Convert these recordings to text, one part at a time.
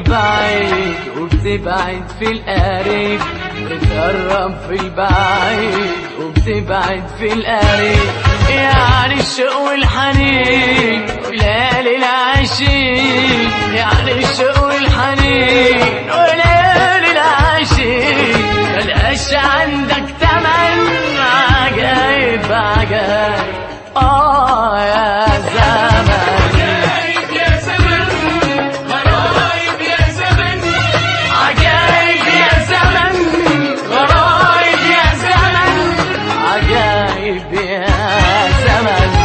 البعيد وبتبعد في القريب بتقرب في البعيد وبتبعد في القريب يعني الشوق والحنين وليالي العشيق يعني الشوق والحنين وليالي العشيق ملقاش عندك تمن عجايب عجايب اه يا زمن عجايب يا زمن غرايب يا زمن عجايب يا زمن غرايب يا زمن عجايب يا زمن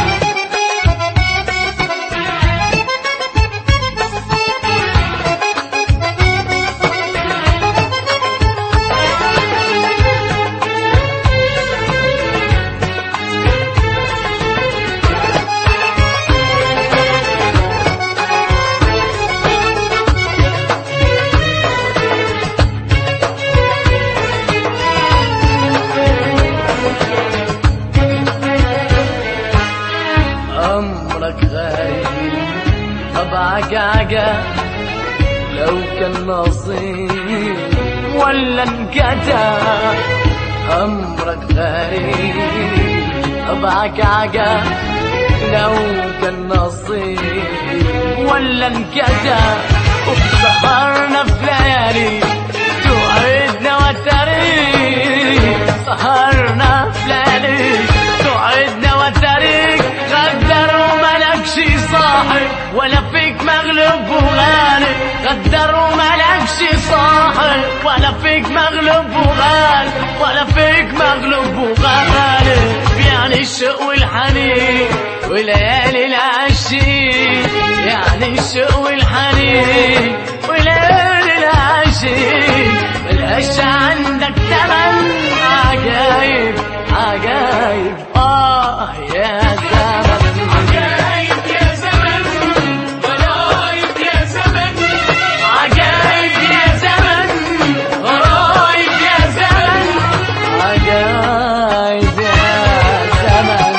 أمرك غريب طبعك عجب لو كان نصيب ولا انكتب أمرك غريب طبعك عجب لو كان نصيب ولا انكتب وسهرنا في ليالي توعدنا وتاريخ سهرنا في ليالي توعدنا وتاريخ غدر وملكش صاحب ولا فيك مغلوب وغالب غدر وملكش صاحب ولا فيك مغلوب وغالب ولا فيك مغلوب وغالب يعني الشوق والحنين وليالي العشيق يعني الشوق والحنين وليالي العشيق ملقاش عندك تمن عجايب عجايب اه يا زمن عجايب يا زمن غرايب يا زمن عجايب يا زمن غرايب يا زمن عجايب يا زمن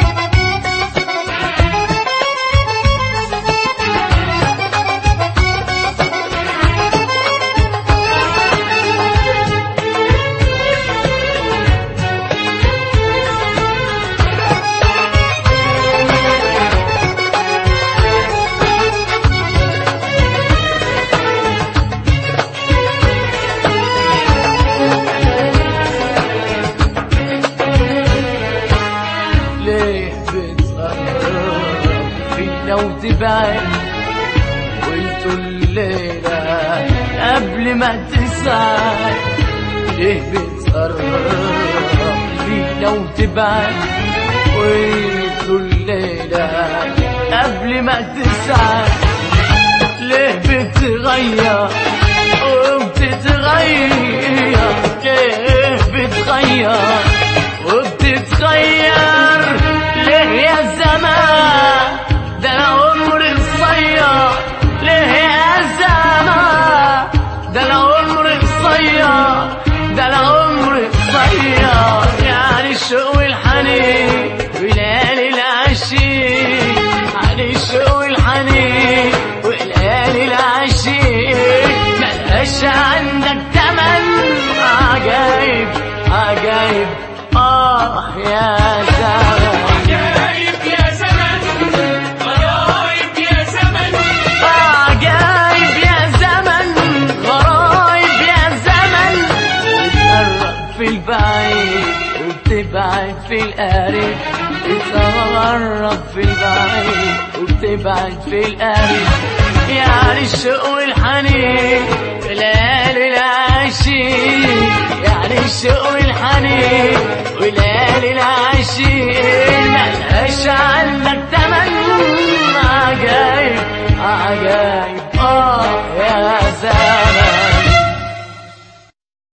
ليه بتقرب فينا وتبعد وانتوا الليلة قبل ما تسعد ليه بتقرب فينا وتبعد وانتوا الليلة قبل ما تسعد ليه بتغير وبتتغير ليه بتغير وبتتغير ليه يا زمان ده انا عمري قصير ليه يا زمان ده انا عمري قصير ده انا عمري قصير يعني الشوق والحنين وليالي العشيق يعني الشوق والحنين وليالي العشيق ملقاش عندك تمن عجايب عجايب اه يا زمان عجايب يا زمن غرايب يا زمن عجايب يا زمن غرايب يا زمن بتقرب في البعيد وبتبعد في القريب بتقرب في البعيد وبتبعد في القريب يعني الشوق والحنين في ليالي العشيق يعني الشوق والحنين وليالي العشيق ملهاش عندك